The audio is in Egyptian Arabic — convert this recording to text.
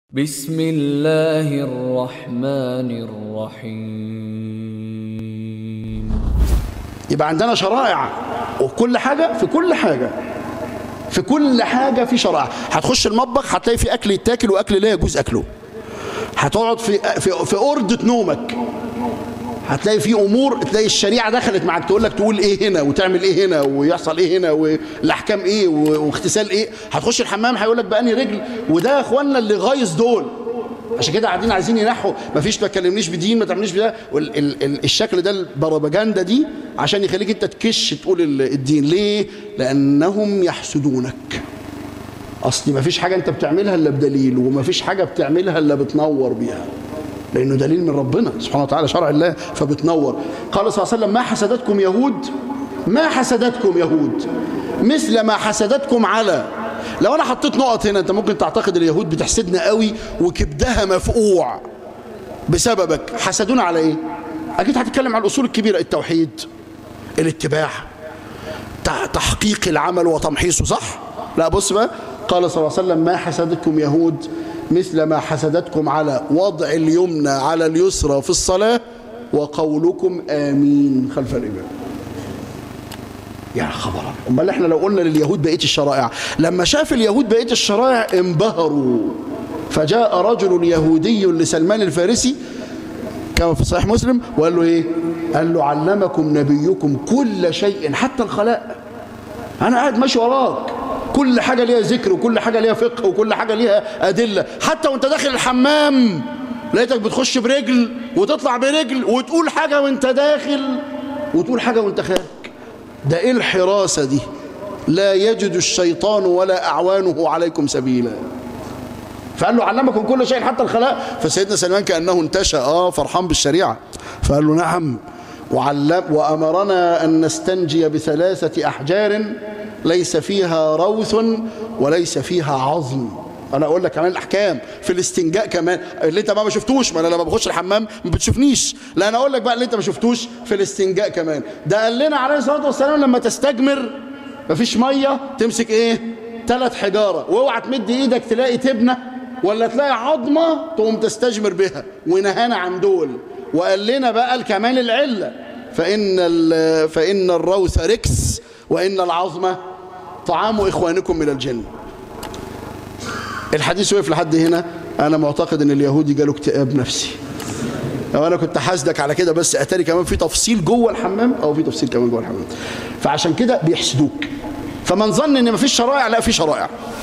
بسم الله الرحمن الرحيم يبقى عندنا شرائع وفي كل حاجة في كل حاجة في كل حاجة في شرائع هتخش المطبخ هتلاقي في أكل يتاكل وأكل لا يجوز أكله هتقعد في في في أوردة نومك هتلاقي في امور تلاقي الشريعه دخلت معاك تقول لك تقول ايه هنا وتعمل ايه هنا ويحصل ايه هنا والاحكام ايه واغتسال ايه هتخش الحمام هيقول لك باني رجل وده يا اخوانا اللي غايظ دول عشان كده قاعدين عايزين ينحوا مفيش ما تكلمنيش بدين ما تعمليش بده وال- ال- ال- الشكل ده البروباجندا دي عشان يخليك انت تكش تقول ال- الدين ليه لانهم يحسدونك اصل مفيش حاجه انت بتعملها الا بدليل ومفيش حاجه بتعملها الا بتنور بيها لانه دليل من ربنا سبحانه وتعالى شرع الله فبتنور قال صلى الله عليه وسلم ما حسدتكم يهود ما حسدتكم يهود مثل ما حسدتكم على لو انا حطيت نقط هنا انت ممكن تعتقد اليهود بتحسدنا قوي وكبدها مفقوع بسببك حسدونا على ايه اكيد هتتكلم عن الاصول الكبيره التوحيد الاتباع تح- تحقيق العمل وتمحيصه صح لا بص بقى قال صلى الله عليه وسلم ما حسدتكم يهود مثل ما حسدتكم على وضع اليمنى على اليسرى في الصلاة وقولكم آمين خلف الإمام يا خبر امال احنا لو قلنا لليهود بقيه الشرائع لما شاف اليهود بقيه الشرائع انبهروا فجاء رجل يهودي لسلمان الفارسي كما في صحيح مسلم وقال له ايه قال له علمكم نبيكم كل شيء حتى الخلاء انا قاعد ماشي وراك كل حاجه ليها ذكر وكل حاجه ليها فقه وكل حاجه ليها ادله حتى وانت داخل الحمام لقيتك بتخش برجل وتطلع برجل وتقول حاجه وانت داخل وتقول حاجه وانت خارج ده ايه الحراسه دي لا يجد الشيطان ولا اعوانه عليكم سبيلا فقال له علمكم كل شيء حتى الخلاء فسيدنا سلمان كانه انتشى اه فرحان بالشريعه فقال له نعم وعلم وامرنا ان نستنجي بثلاثه احجار ليس فيها روث وليس فيها عظم انا اقول لك كمان الاحكام في الاستنجاء كمان اللي انت بقى ما شفتوش ما انا لما بخش الحمام ما بتشوفنيش لا انا اقول لك بقى اللي انت ما شفتوش في الاستنجاء كمان ده قال لنا عليه الصلاه والسلام لما تستجمر مفيش ميه تمسك ايه ثلاث حجاره واوعى تمد ايدك تلاقي تبنه ولا تلاقي عظمه تقوم تستجمر بها ونهانا عن دول وقال لنا بقى كمان العله فان ال- فان الروث ركس وان العظمه طعام اخوانكم من الجن الحديث وقف لحد هنا انا معتقد ان اليهودي جاله اكتئاب نفسي لو انا كنت حاسدك على كده بس اتاري كمان في تفصيل جوه الحمام او في تفصيل كمان جوه الحمام فعشان كده بيحسدوك فمن ظن ان مفيش شرائع لا في شرائع